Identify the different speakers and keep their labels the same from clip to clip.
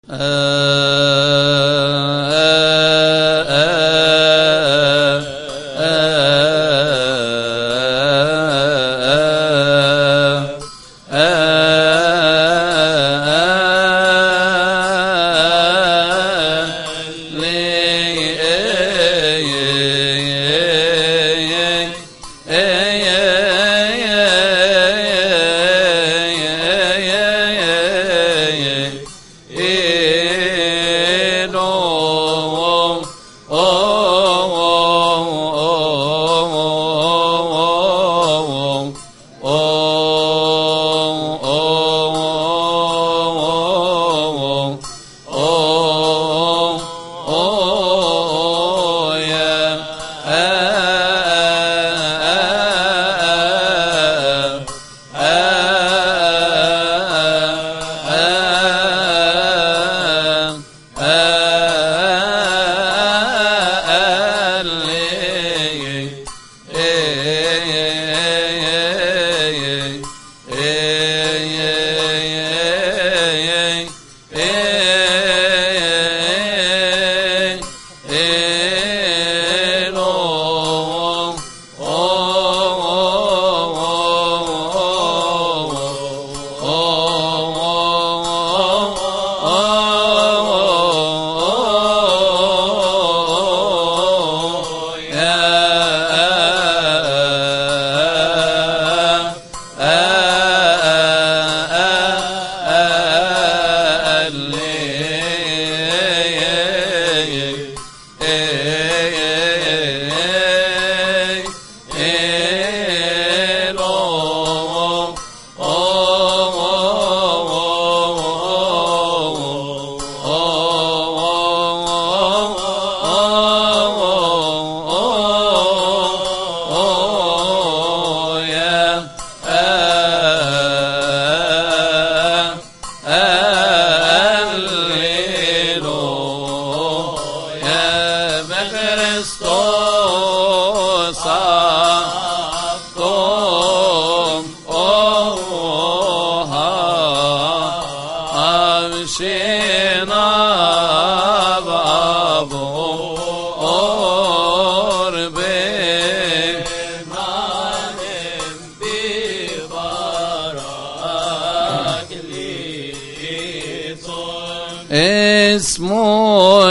Speaker 1: اسمه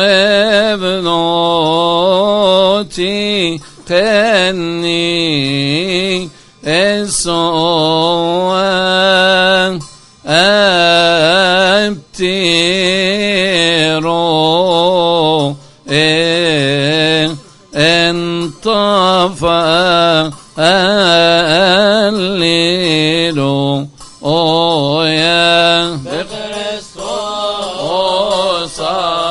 Speaker 1: ابنوتي قني السوان ابتيرو انطفى الليل او يا بخريستوس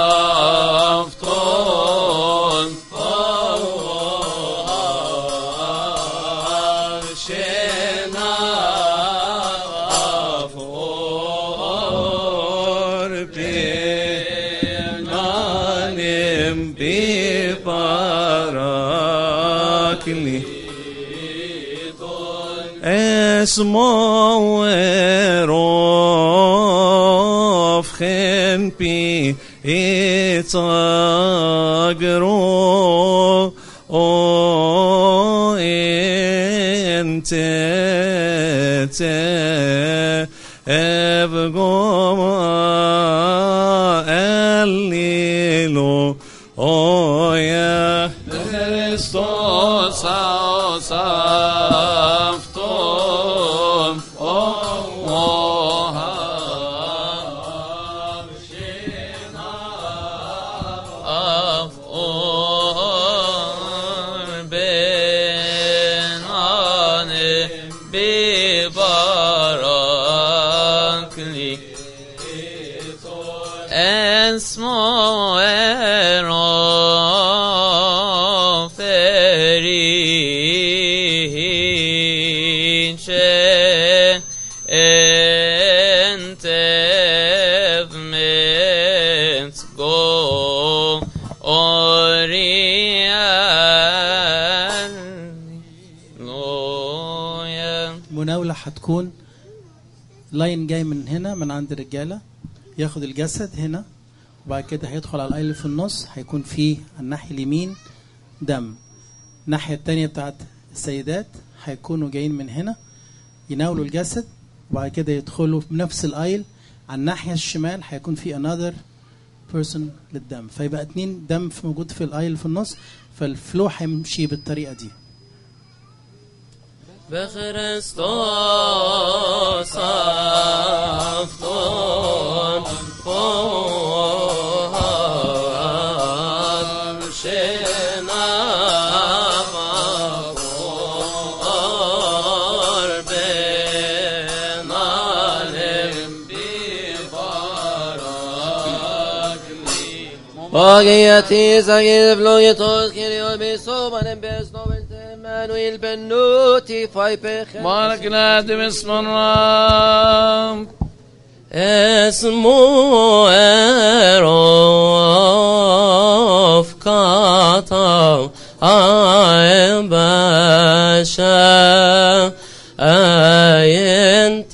Speaker 1: افتون عرشنا أفور بنانم ببراكلي اسمو روف خن بي اتاقرو او انت ابقوم الليلو او يا
Speaker 2: Χριστός αυτόν اسمه ارو فريشه انت بمت go اوريان نويا
Speaker 3: مناولة هتكون لاين جاي من هنا من عند الرجالة ياخد الجسد هنا وبعد كده هيدخل على الايل اللي في النص هيكون فيه على الناحيه اليمين دم الناحيه التانية بتاعت السيدات هيكونوا جايين من هنا يناولوا الجسد وبعد كده يدخلوا في نفس الايل على الناحيه الشمال هيكون في another person للدم فيبقى اتنين دم في موجود في الايل في النص فالفلو هيمشي بالطريقه دي
Speaker 2: بخريستوس أفتون فوهان شنا فور بنا
Speaker 4: Bagiyati sagir vloyetos kirios besomanem besnoven Emanuel benuti fai pechen
Speaker 1: بارك لا باسم الرب
Speaker 2: اسمه اروف كاتا ايم باشا اين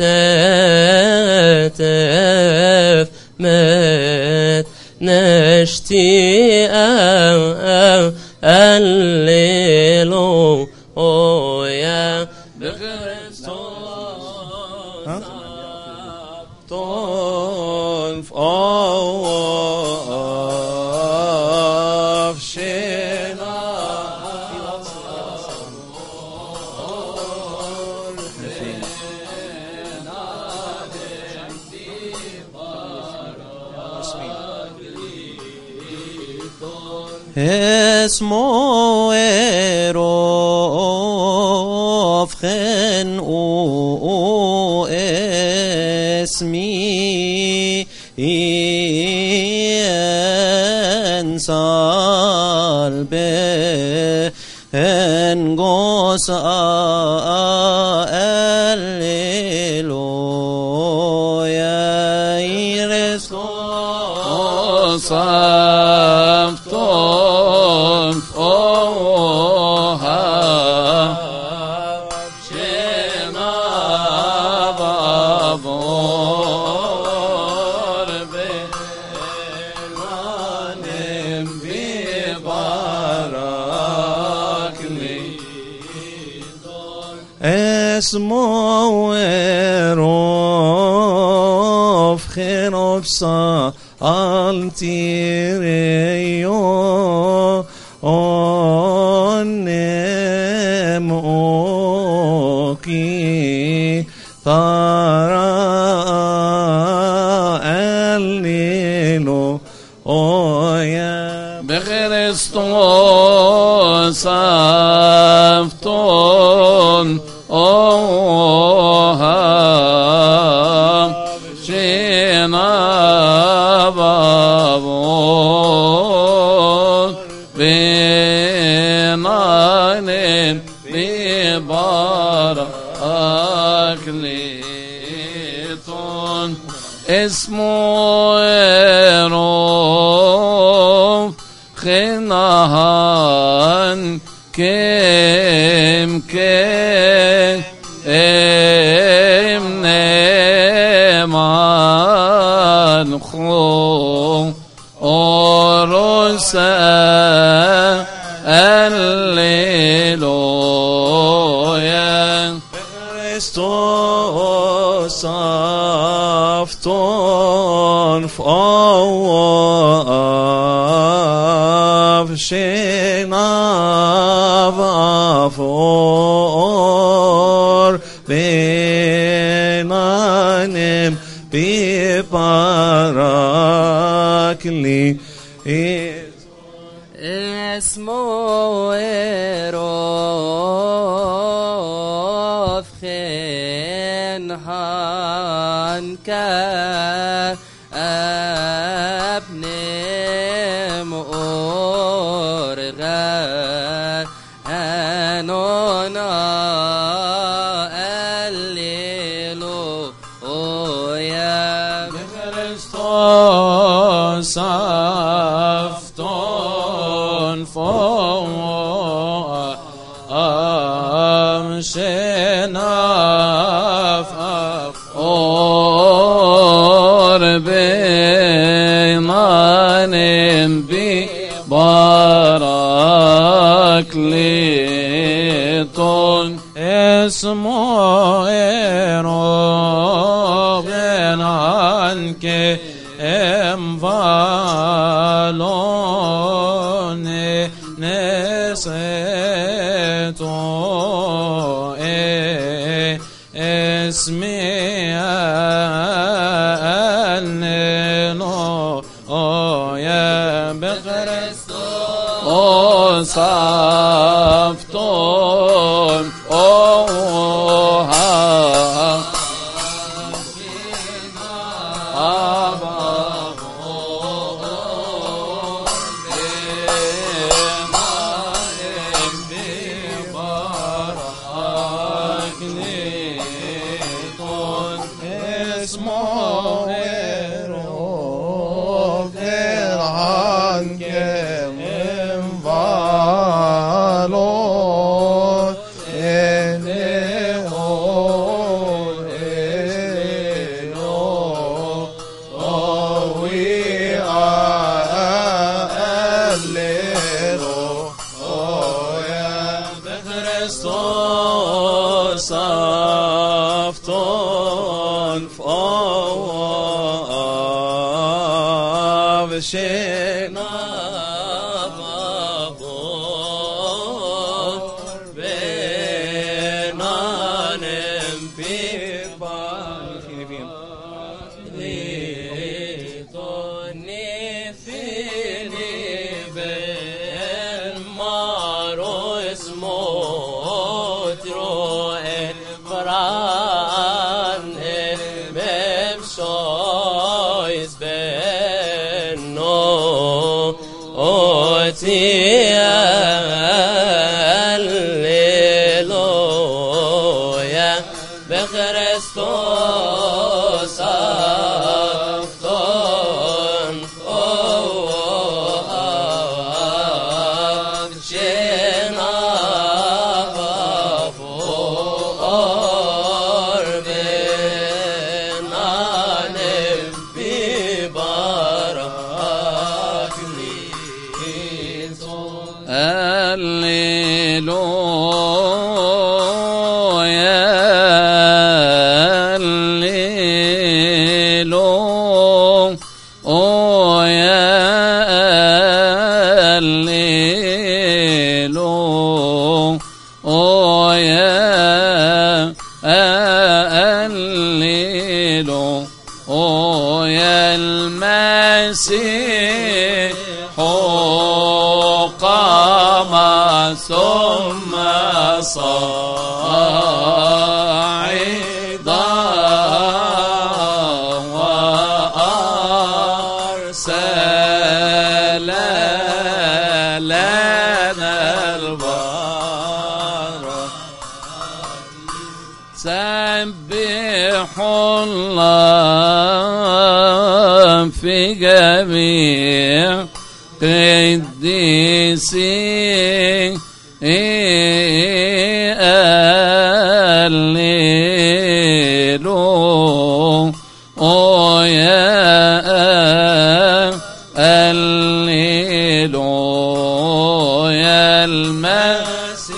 Speaker 2: تتف مت نشتي او او الليلو او يا
Speaker 1: طنف أوف شنا اسمه اروف خن او اسمي انسال به انقص الليلو يا يرسل
Speaker 5: صفتون فوها شنا بابور بلانم ببارك لي
Speaker 1: اسمه اروف خروف صا التيريو اونم اوكي ترى الليلو اويا
Speaker 5: بخريستوس أفتون أوها شينا بابون بناين ببارك ليتون اسمه روف خناهان كم كم ام نمان خو أرسا الليلويا
Speaker 1: Christos afton av shenav afor benanim biparakli
Speaker 4: اسمه اروف خنهان كابن مورغا انونا الليلو يا
Speaker 5: Χριστός αυτόν φόβο αμσεναφ ορ غانم ببارك ليتون
Speaker 6: اسمه روبن عنك ام فالون نسيتو اسمي النو يا بخرستوس
Speaker 5: وصفتون أوها
Speaker 6: اسمه روبن عنك ام فالون
Speaker 1: Christos afton av shena babon benanem pipan
Speaker 2: بخريستوس أفتون أوه جينا غفور بنا نبي بارك لي
Speaker 5: هللويا هللويا هللويا هللويا المسيح قام ثم صعد وأرسل لنا البركة سبحوا الله في جميع قديسي الليلو أو يا الليلو يا المسيح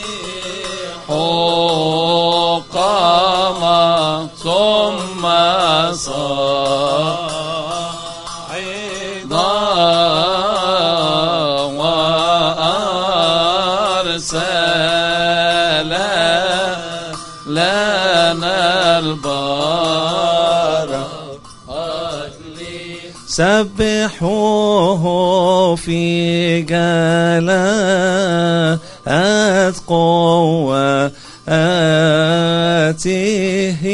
Speaker 5: قام ثم صعد وأرسل لنا البركة
Speaker 1: سبحوه في جلاء قوته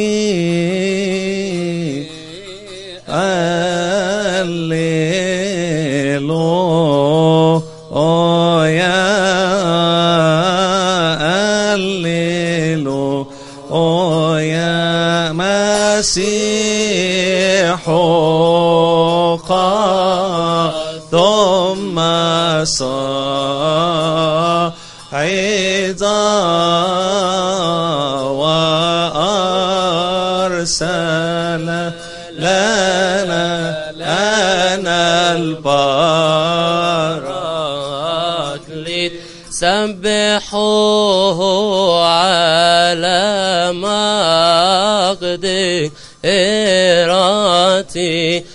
Speaker 1: الليلويا الليلويا مسيح قام ثم صعد وأرسل لنا لنا البراكليت
Speaker 2: البراكليت سبحوه على مقدرته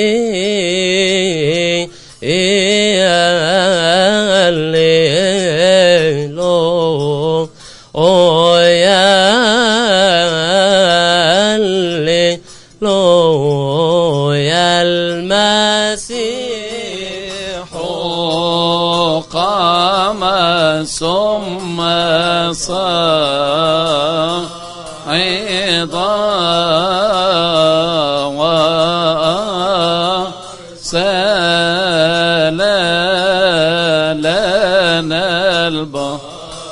Speaker 2: الليلو او يا الليلو يا المسيح
Speaker 5: قام ثم صعد وسال لنا البحر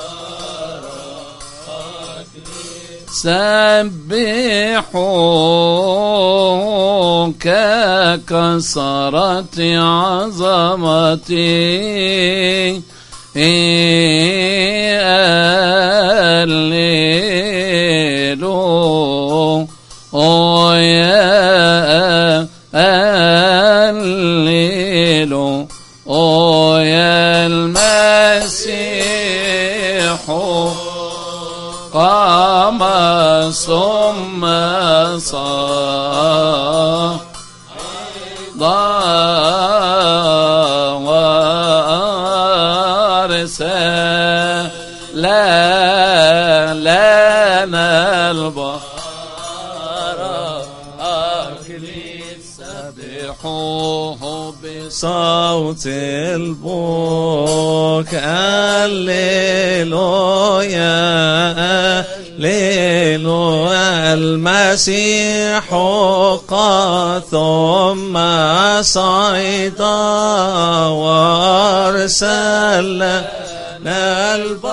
Speaker 5: سبحوا ككسرة عظمتي الليلو أو يا الليلو أو يا المسيح قام ثم صعد وارسل لنا البحر أكليل سبحوه
Speaker 1: صوت البوك هللويا هللويا المسيح قد ثم صعد وارسل لنا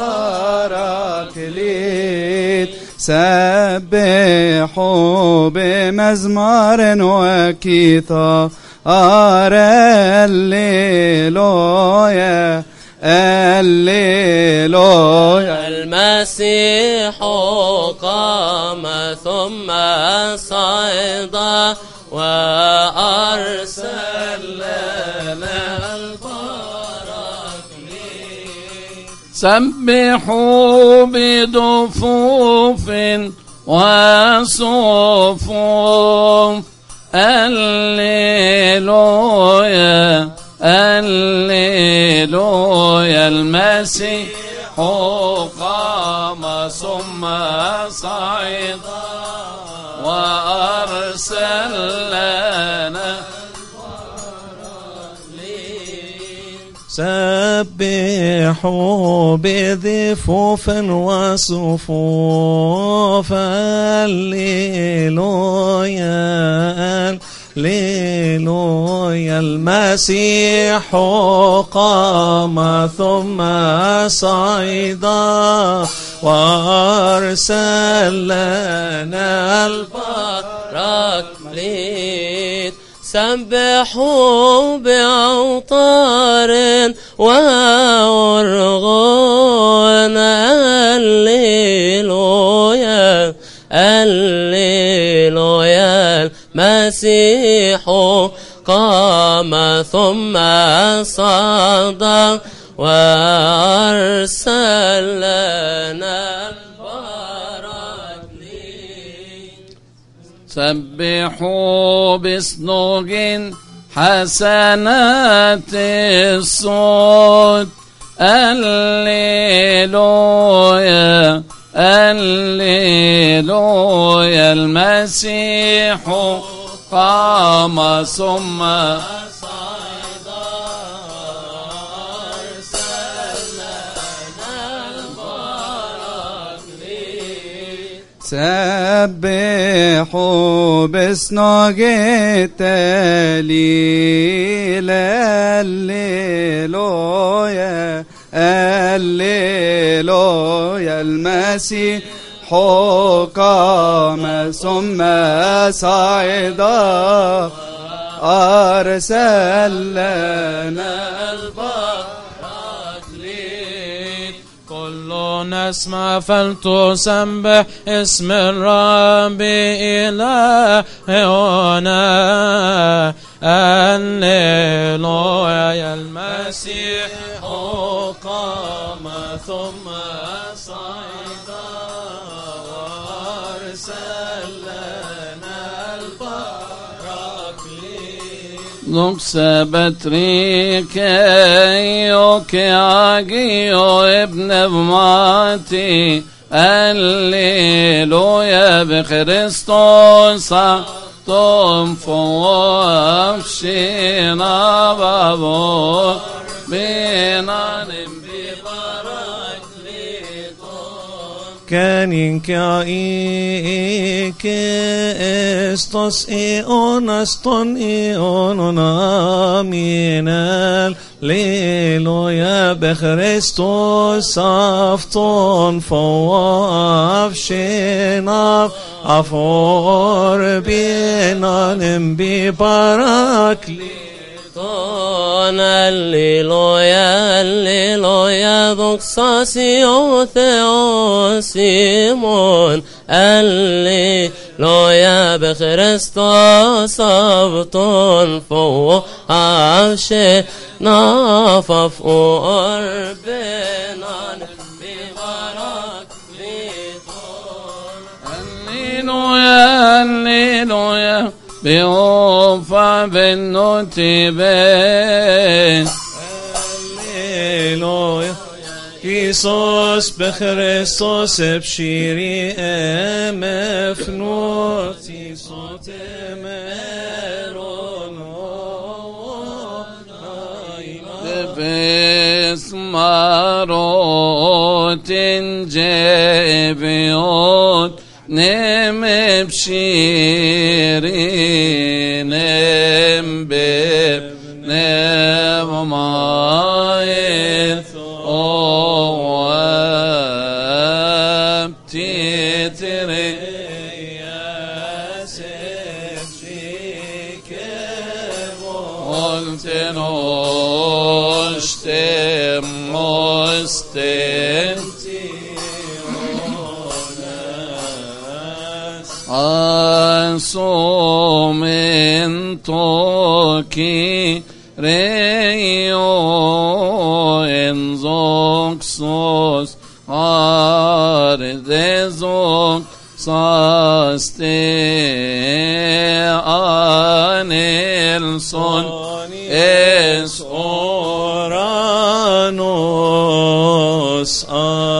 Speaker 6: البراكليت سبحوا بمزمار وكيثار الليلويا الليلويا
Speaker 2: المسيح قام ثم صعد وأرسل لنا البراكليت
Speaker 5: سبحوا بدفوف وصفوف الليلويا الليلويا المسيح قام ثم صعد وأرسل لنا
Speaker 1: سبحوا بذفوف وصفوف الليلويا الليلويا المسيح قام ثم صعد وارسل لنا
Speaker 2: البراكليت سبحوا بأوطار وأرغون الليلويا الليلويا المسيح قام ثم صعد وأرسل لنا البراكليت
Speaker 5: سبحوا بصنوج حسنات الصوت الليلويا الليلويا المسيح قام ثم
Speaker 6: سبحوا بصنوج التليل الليلويا الليلويا المسيح قام ثم صعد أرسل لنا
Speaker 2: البراكليت
Speaker 7: كل نسمع فلتسبح اسم الرب إلهنا هللويا يا المسيح
Speaker 1: قام ثم صعد وارسل لنا البراكليت
Speaker 5: Doxa betrikeio che agio ebnevmati Alleluia b'Christos Tom fofshina babo Binanim
Speaker 1: Canin caike estos eonaston eonon aminal Leloya bechristos afton foaf shenav afor binanim bibarakli
Speaker 2: Τον αλληλούια, αλληλούια, δοξάσει ο Θεός ημών. Αλληλούια, με Χριστός αυτόν φοβάσαι να φαφούν μπαίναν μη παρακλήτων.
Speaker 5: Alleluia, alleluia, beofa benoti be.
Speaker 1: Alleluia. Isos bechristos ebshiri emefnot Isot emeron
Speaker 5: Debes marotin jebiot nem bshiri nem beb nem mael o abtitere Olten ostem ostem Asomento reo en zoxos ardezok saste anelson es
Speaker 1: Oranos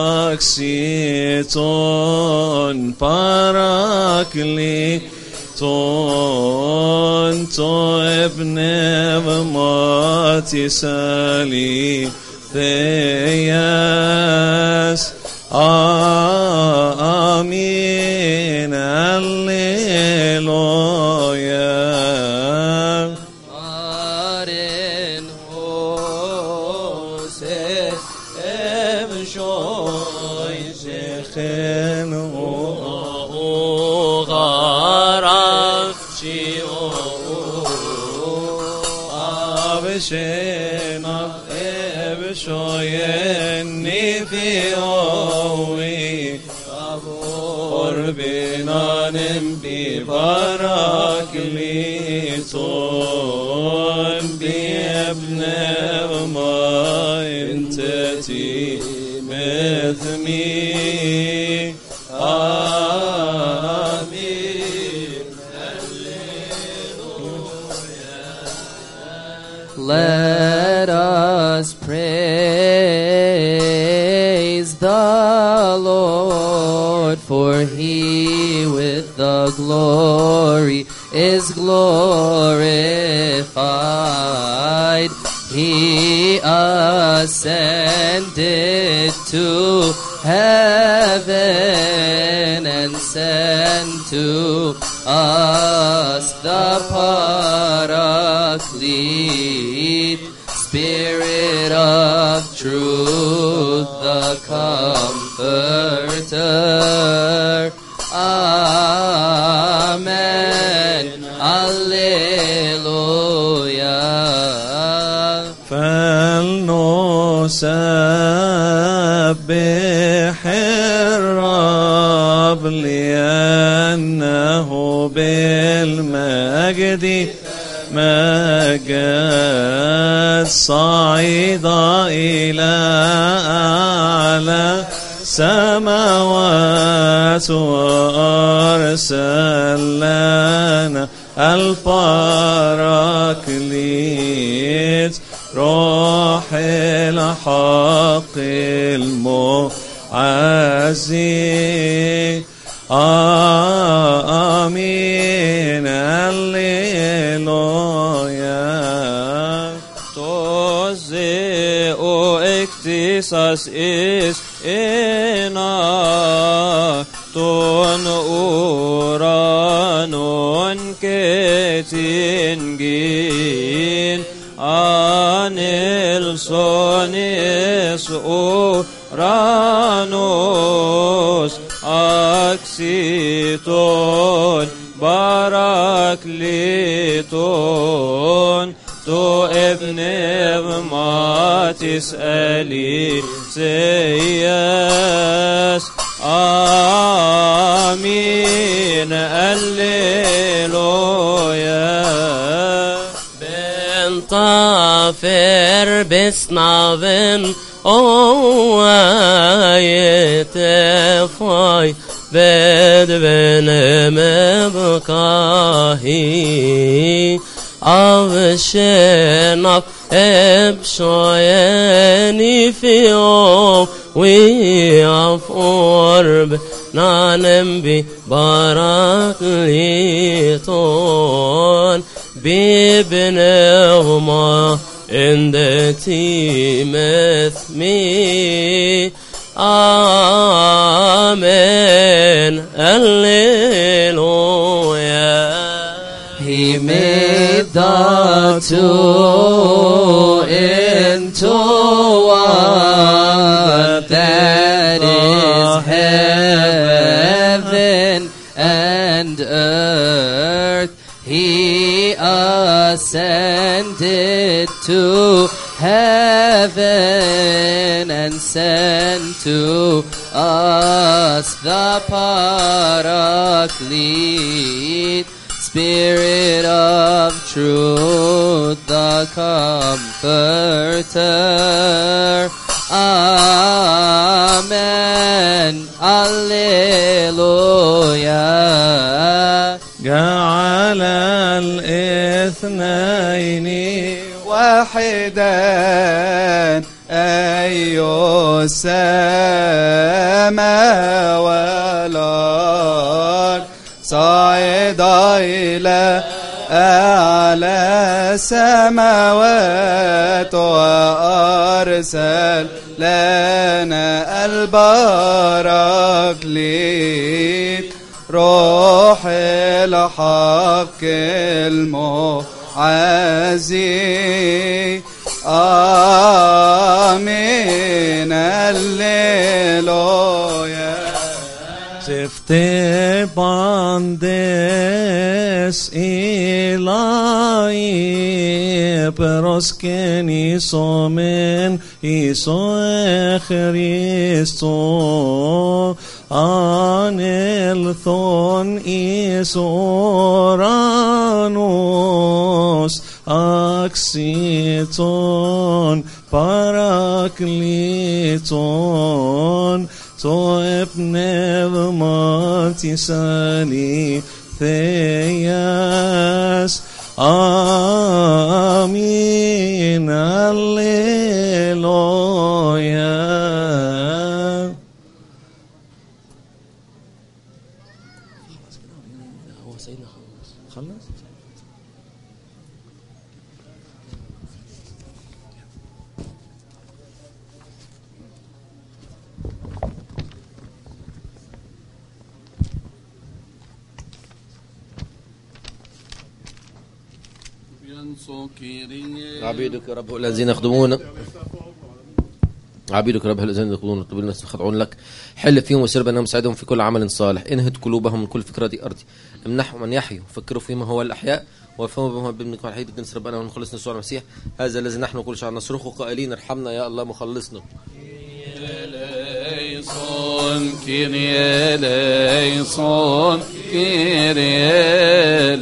Speaker 1: axiton parakli ton to ebnev mati sali theyas amin alleluia
Speaker 2: Aren hose
Speaker 1: Evşoy zechen
Speaker 2: o garafçi o
Speaker 1: Avşen av evşoyen nifiyovi Orbinanem bi barakliton bi ebnev ma inteti methmi Amin
Speaker 4: Let us praise the Lord, for he with the glory is glorified. He ascended to heaven and sent to us the Paraclete, Spirit of truth, the Comforter. Amen. Alleluia.
Speaker 1: فلنسبح الرب لأنه بالمجد مجد صعد إلى أعلى سماوات وأرسل لنا البراكليت روح الحق المعزي آمين هللويا
Speaker 7: Toze o ektisas is ena ton uranon ketingin anil sonis uranos aksiton barakliton تو ابن ما تسألي سياس آمين الليلويا
Speaker 2: Ben tafer besnaven oayete fay bed beneme bkahi avshenak ebshoyeni fiyom we of orb nanem bi barakliton bibnehuma in the teameth me amen alleluia
Speaker 4: He made the two into one that is heaven and earth. He ascended to heaven and sent to us the Paraclete. Spirit of truth, the Comforter. Amen. Alleluia.
Speaker 1: جعل الاثنين
Speaker 6: واحدا أي السماء والأرض صعد إلى أعلى السماوات وأرسل لنا البراكليت روح الحق المعزي آمين الليلويا
Speaker 1: Sifte bandes ilai proskeni somen iso Christo anelthon isoranos axiton parakliton το πνεύμα της αληθείας. Αμήν, αλληλούια. خلص
Speaker 8: عبيدك يا رب الذين يخدمون عبيدك يا رب الذين يخدمون طب الناس يخضعون لك حل فيهم وسر بينهم ساعدهم في كل عمل صالح انهد قلوبهم من كل فكرة أرضي امنحهم أن يحيوا فكروا فيما هو الأحياء وفهموا بما هو بابنك الوحيد الجنس ربنا ونخلصنا يسوع المسيح هذا الذي نحن كل شعب نصرخه قائلين ارحمنا يا الله مخلصنا
Speaker 5: eleison, Kyrie eleison, كيري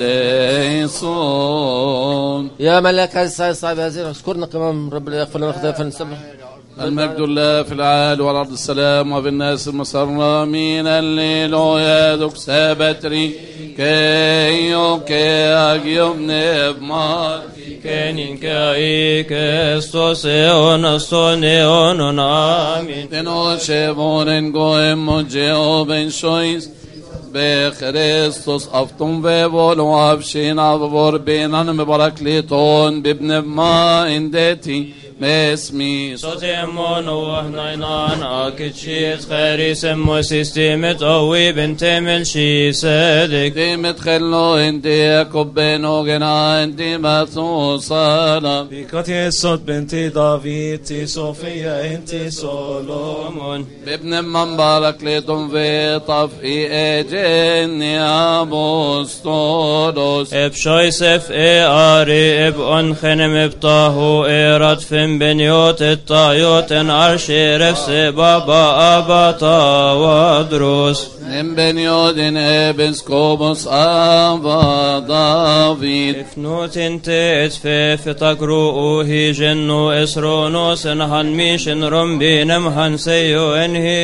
Speaker 5: ليسون
Speaker 8: يا ملاك هذه الساعة الصعبة هذه اذكرنا كمان رب لا يغفر لنا خطايا فنسبح
Speaker 5: المجد لله في العال والارض السلام وفي الناس المسر من الليل ويدك سابتري كي يوكي اجيب نبمار
Speaker 7: Kenin kai kestos eonason eonon amin.
Speaker 5: Deno shevonen goem mojeo ben shois بخريستوس أفطم بيبول وابشين عبور بينان مباركليتون بابن ما اندتي باسمي
Speaker 7: Sotemon och nainan akitshit kharisem och systemet och ibn temel shisedek.
Speaker 5: دي متخلو انتي كوبينو جنا انتي ماتو صالا
Speaker 1: بكاتي صوت بنتي دافيد تي صوفيا انتي سولومون
Speaker 5: بابن من باركليتون في طفئ اجني ابوستولوس
Speaker 7: اب شويسف اي اري اب انخنم اب طاهو اي ردفن بنيوت الطايوت ان ارشي رفس بابا ابا ودروس
Speaker 5: من بنيودن ابسكوبوس ابا دافيد
Speaker 7: افنوت انت اتفي في تقرؤ هي جنو اسرونوس انهن ميشن رمبينم هن سيو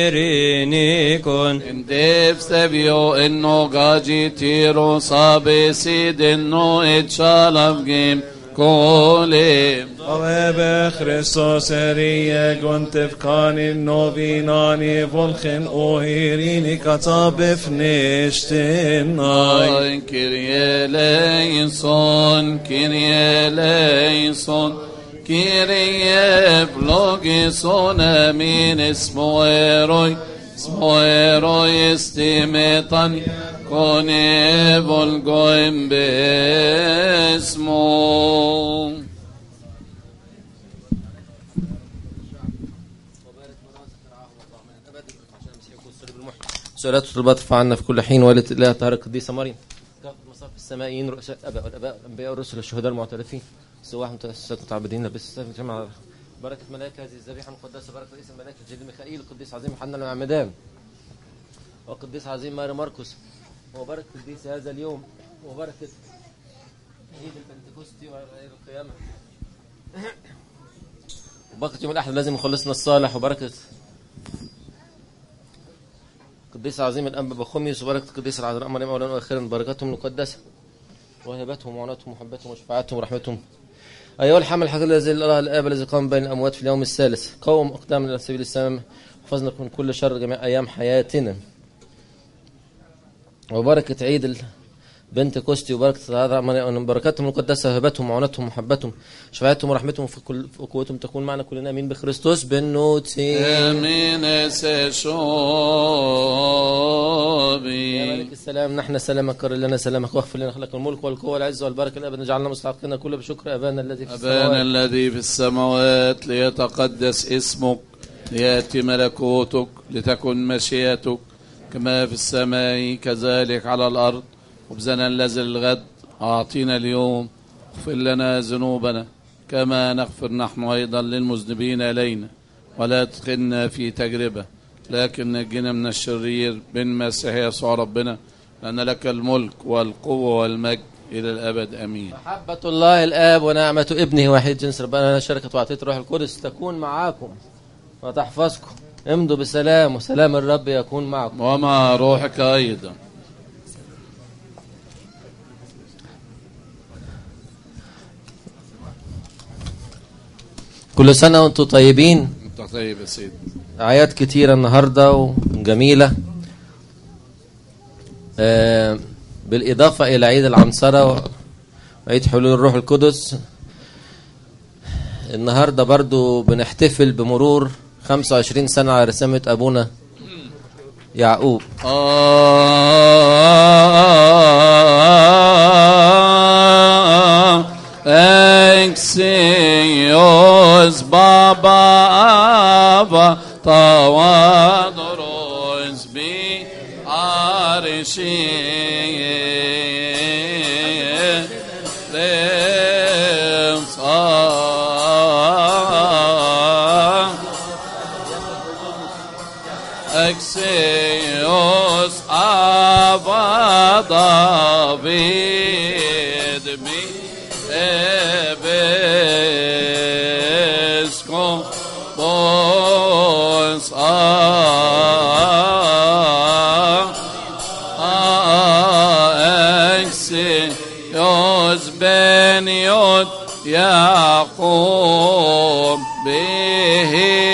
Speaker 7: انهيرينيكون
Speaker 5: انديف سبيو انو غاجي تيرو صابي سيد انو اتشالف جيم كوليم
Speaker 1: Ave Christos erie gontev kanin novinani volchen ohirini katabef nishtenai.
Speaker 5: Ay, Kyrie eleison, Kyrie eleison, Kyrie vlogison, amin ismo eroi, ismo eroi estimetan, kone volgoem besmo.
Speaker 8: سؤالات وطلبات ارفع عنا في كل حين والد الله طاهر القديسة مريم كافة مصاف السمائيين رؤساء الاباء والاباء الانبياء والرسل والشهداء المعترفين السواح متأسسات متعبدين لبس السيف جمع بركة ملاك هذه الذبيحة المقدسة بركة رئيس الملاك الجليل ميخائيل القديس عظيم يوحنا المعمدان والقديس عظيم ماري ماركوس وبركة قديس هذا اليوم وبركة عيد البنتكوستي وعيد القيامة وبركة يوم الأحد لازم يخلصنا الصالح وبركة قديس عظيم الأنبا بخوميوس وبركة القديس العذراء مريم أولا وأخيرا بركاتهم المقدسة وهبتهم وعناتهم ومحبتهم وشفاعتهم ورحمتهم أيها الحمل الحقيقي الذي الله الآب الذي قام بين الأموات في اليوم الثالث قوم أقدامنا إلى سبيل السماء وحفظنا من كل شر جميع أيام حياتنا وبركة عيد ال- بنت كوستي وبركة العذراء مريم بركاتهم المقدسة هبتهم وعناتهم ومحبتهم شفاعتهم ورحمتهم في كل في قوتهم تكون معنا كلنا امين بخريستوس بالنوتي
Speaker 5: امين
Speaker 8: يا
Speaker 5: سشوبي
Speaker 8: ملك السلام نحن سلامك كر لنا سلامك واغفر لنا خلق الملك والقوة والعزة والبركة الأبد نجعلنا مستحقين كل بشكر أبانا الذي في
Speaker 5: أبانا
Speaker 8: السماوات
Speaker 5: الذي في السماوات ليتقدس اسمك ليأتي ملكوتك لتكن مشيئتك كما في السماء كذلك على الأرض خبزنا الذي الغد أعطينا اليوم اغفر لنا ذنوبنا كما نغفر نحن أيضا للمذنبين إلينا ولا تدخلنا في تجربة لكن نجنا من الشرير بالمسيح يسوع ربنا لأن لك الملك والقوة والمجد إلى الأبد أمين
Speaker 8: محبة الله الآب ونعمة ابنه وحيد جنس ربنا شركة وعطية روح القدس تكون معاكم وتحفظكم امضوا بسلام وسلام الرب يكون معكم
Speaker 5: ومع روحك أيضا
Speaker 8: كل سنة وانتم طيبين
Speaker 5: انت طيب يا سيدي
Speaker 8: أعياد كتيرة النهاردة وجميلة آه، بالإضافة إلى عيد العنصرة وعيد حلول الروح القدس النهاردة برضو بنحتفل بمرور 25 سنة على رسامة أبونا يعقوب
Speaker 5: Exios Baba Ava Tawadros Bi Arishi Exios Ava يقوم به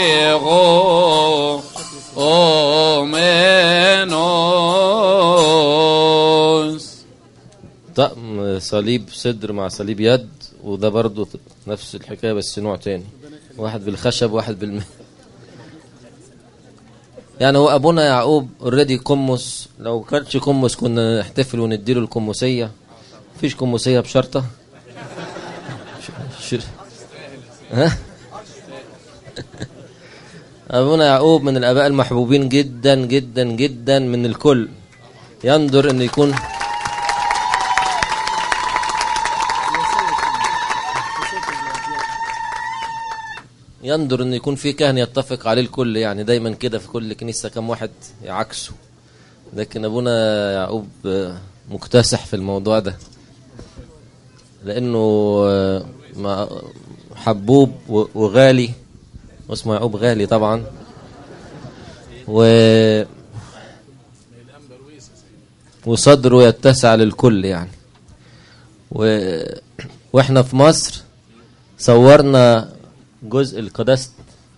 Speaker 5: غومنوس
Speaker 8: طقم صليب صدر مع صليب يد وده برضو نفس الحكايه بس نوع تاني واحد بالخشب واحد بالم يعني هو ابونا يعقوب اوريدي قمص لو كانش قمص كنا نحتفل ونديله القمصيه مفيش قمصيه بشرطه ش... ش... ها ابونا يعقوب من الاباء المحبوبين جدا جدا جدا من الكل يندر ان يكون يندر ان يكون في كهن يتفق عليه الكل يعني دايما كده في كل كنيسه كم واحد يعكسه لكن ابونا يعقوب آه، مكتسح في الموضوع ده لانه آه، مع- حبوب و- وغالي واسمه يعقوب غالي طبعا و وصدره يتسع للكل يعني و... واحنا في مصر صورنا جزء القداسة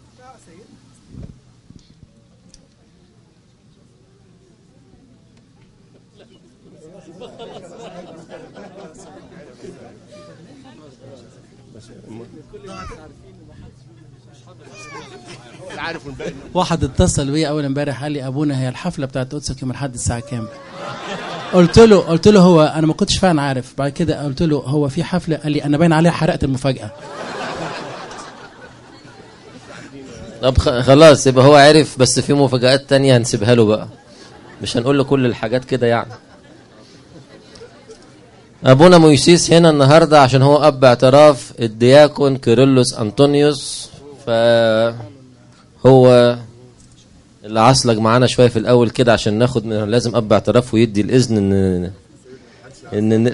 Speaker 3: واحد اتصل بيا اول امبارح قال لي ابونا هي الحفله بتاعت قدسك يوم الاحد الساعه كام قلت له قلت له هو انا ما كنتش فعلا عارف بعد كده قلت له هو في حفله قال لي انا باين عليها حرقت المفاجاه
Speaker 8: طب خ- خلاص يبقى هو عرف بس في مفاجآت تانية هنسيبها له بقى مش هنقول له كل الحاجات كده يعني ابونا مويسيس هنا النهارده عشان هو اب اعتراف الدياكون كيرلس انطونيوس ف هو اللي عصلك معانا شويه في الاول كده عشان ناخد من لازم اب اعتراف ويدي الاذن ان ان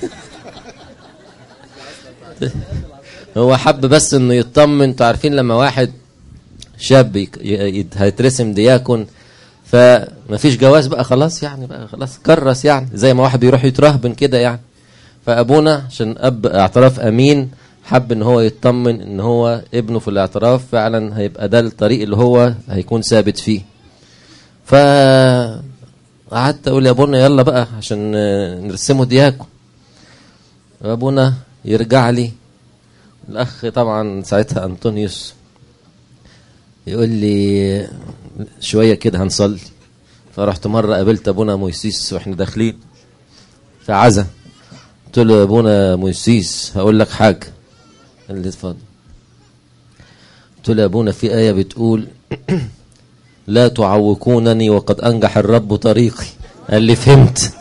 Speaker 8: هو حب بس انه يطمن انتوا عارفين لما واحد شاب يك- ي- ي- هيترسم دياكون فمفيش جواز بقى خلاص يعني بقى خلاص كرس يعني زي ما واحد بيروح يترهبن كده يعني فابونا عشان اب اعتراف امين حب ان هو يطمن ان هو ابنه في الاعتراف فعلا هيبقى ده الطريق اللي هو هيكون ثابت فيه ف قعدت اقول يا ابونا يلا بقى عشان آه، نرسمه دياكون ابونا يرجع لي الاخ طبعا ساعتها انطونيوس يقول لي شويه كده هنصلي فرحت مره قابلت ابونا مويسيس واحنا داخلين في عزا قلت له يا ابونا مويسيس هقول لك حاجه قال لي اتفضل قلت له يا ابونا في ايه بتقول لا تعوقونني وقد انجح الرب طريقي قال لي فهمت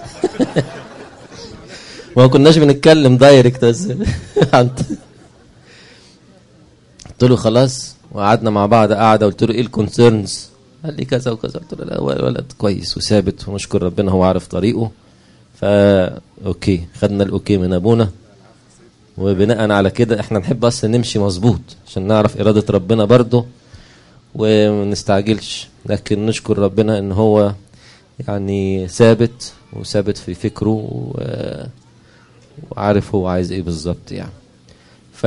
Speaker 8: ما كناش بنتكلم دايركت بس عن- قلت له خلاص وقعدنا مع بعض قعده قلت له ايه الكونسيرنز قال لي كذا وكذا قلت له لا هو ولد كويس وثابت ونشكر ربنا هو عارف طريقه فا اوكي خدنا الاوكي من ابونا وبناء على كده احنا نحب اصلا نمشي مظبوط عشان نعرف اراده ربنا برضه وما نستعجلش لكن نشكر ربنا ان هو يعني ثابت وثابت في فكره و- وعارف هو عايز ايه بالظبط يعني ف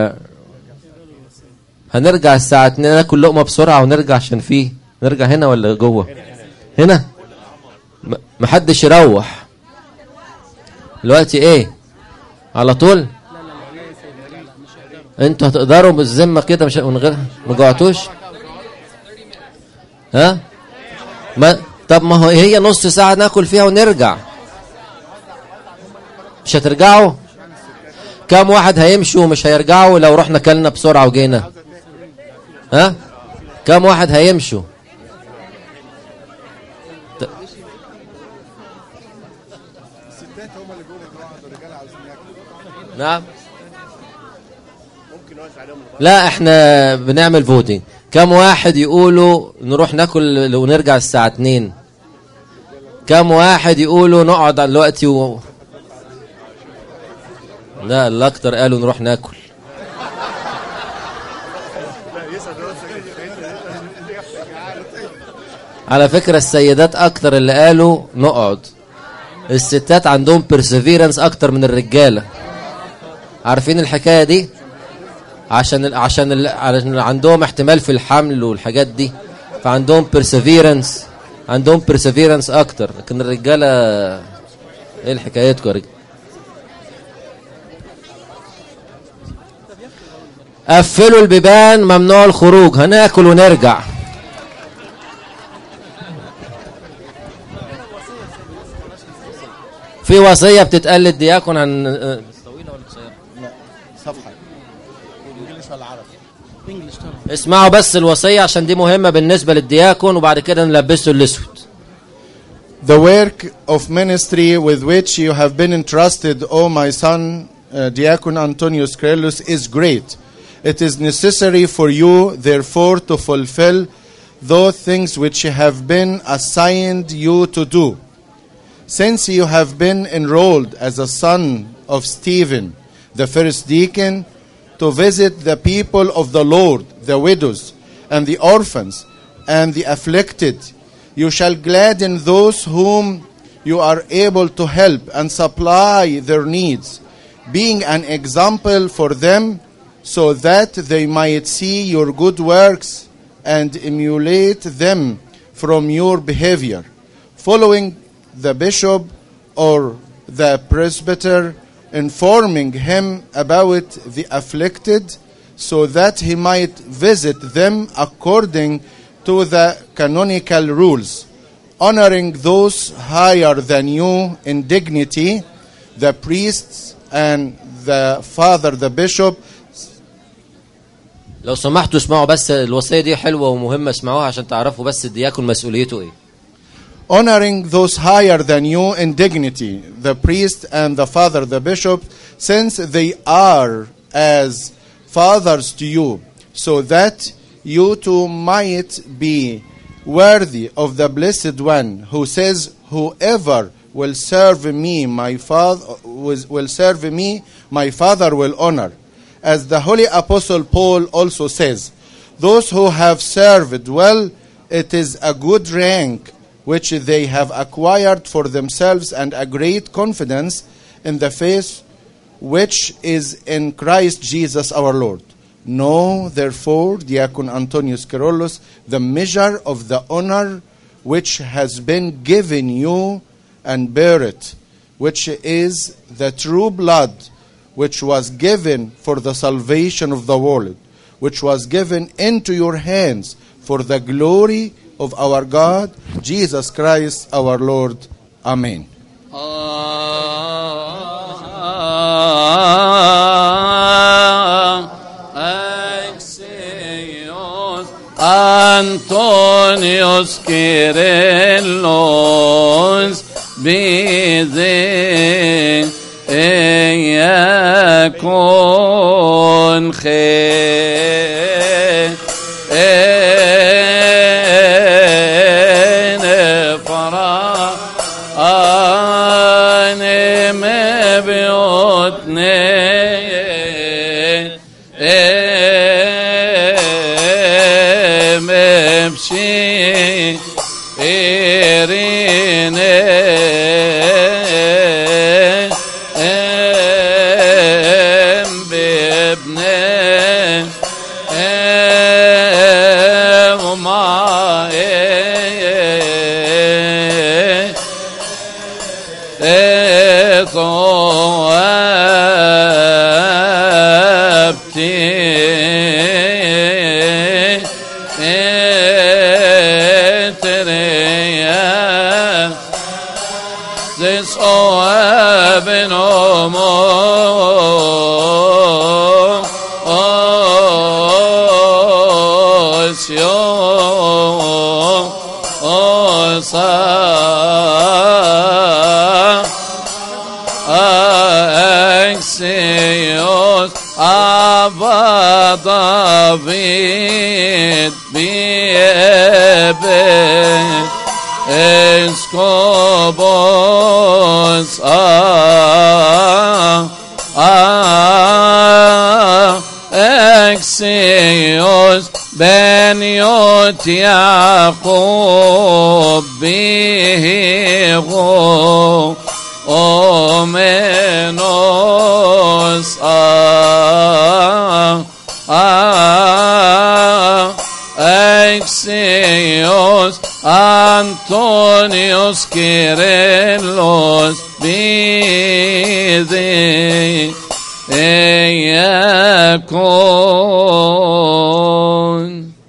Speaker 8: هنرجع الساعة 2 ناكل لقمة بسرعة ونرجع عشان فيه نرجع هنا ولا جوه هنا م- محدش يروح دلوقتي ايه على طول انتوا هتقدروا بالذمة كده مش من غير ما جوعتوش ها ما طب ما هو هي نص ساعة ناكل فيها ونرجع مش هترجعوا كم واحد هيمشوا ومش هيرجعوا لو رحنا كلنا بسرعة وجينا ها كم واحد هيمشوا ت- نعم لا احنا بنعمل فوتنج كم واحد يقولوا نروح ناكل ونرجع الساعة 2 كم واحد يقولوا نقعد على الوقت و... لا الاكتر قالوا نروح ناكل على فكرة السيدات اكتر اللي قالوا نقعد الستات عندهم perseverance اكتر من الرجالة عارفين الحكاية دي عشان ال عشان ال عشان عندهم احتمال في الحمل والحاجات دي فعندهم perseverance عندهم perseverance اكتر لكن الرجاله ايه حكايتكم يا رجاله قفلوا البيبان ممنوع الخروج هناكل ونرجع في وصية بتتقال للدياكون عن
Speaker 9: صفحه انجلش ولا عربي
Speaker 3: انجلش طبعا
Speaker 8: اسمعوا بس الوصية عشان دي مهمة بالنسبة للدياكون وبعد كده نلبسه الاسود
Speaker 9: The work of ministry with which you have been entrusted, O my son, uh, Diakon Antonius Krellus, is great. It is necessary for you, therefore, to fulfill those things which have been assigned you to do. Since you have been enrolled as a son of Stephen, the first deacon, to visit the people of the Lord, the widows, and the orphans, and the afflicted, you shall gladden those whom you are able to help and supply their needs, being an example for them, so that they might see your good works and emulate them from your behavior. Following the bishop or the presbyter, informing him about the afflicted, so that he might visit them according to the canonical rules, honoring those higher than you in dignity, the priests and the father, the bishop,
Speaker 8: لو سمحتوا اسمعوا بس الوصية دي حلوة ومهمة اسمعوها عشان تعرفوا بس الدياكون مسؤوليته ايه
Speaker 9: honoring those higher than you in dignity, the priest and the father, the bishop, since they are as fathers to you, so that you too might be worthy of the blessed one who says, Whoever will serve me, my father will serve me, my father will honor. As the holy apostle Paul also says, those who have served well, it is a good rank which they have acquired for themselves and a great confidence in the faith which is in Christ Jesus our Lord. Know, therefore, Diakon Antonius Carolus, the measure of the honor which has been given you and bear it, which is the true blood which was given for the salvation of the world, which was given into your hands for the glory of our God, Jesus Christ our Lord. Amen.
Speaker 5: Axios Antonius Kyrillos بذي يكون خير فرح أنا مبيوتني مبشي إيريني ام بابني ام وما This oh heaven oh mo oh sio oh sa Axios Abba David Biebe Escobos Ah Ah Axios Ben Yot Yaakov Bihigo O menos a Alexios Antonios Kyrillos Bidi Eyakum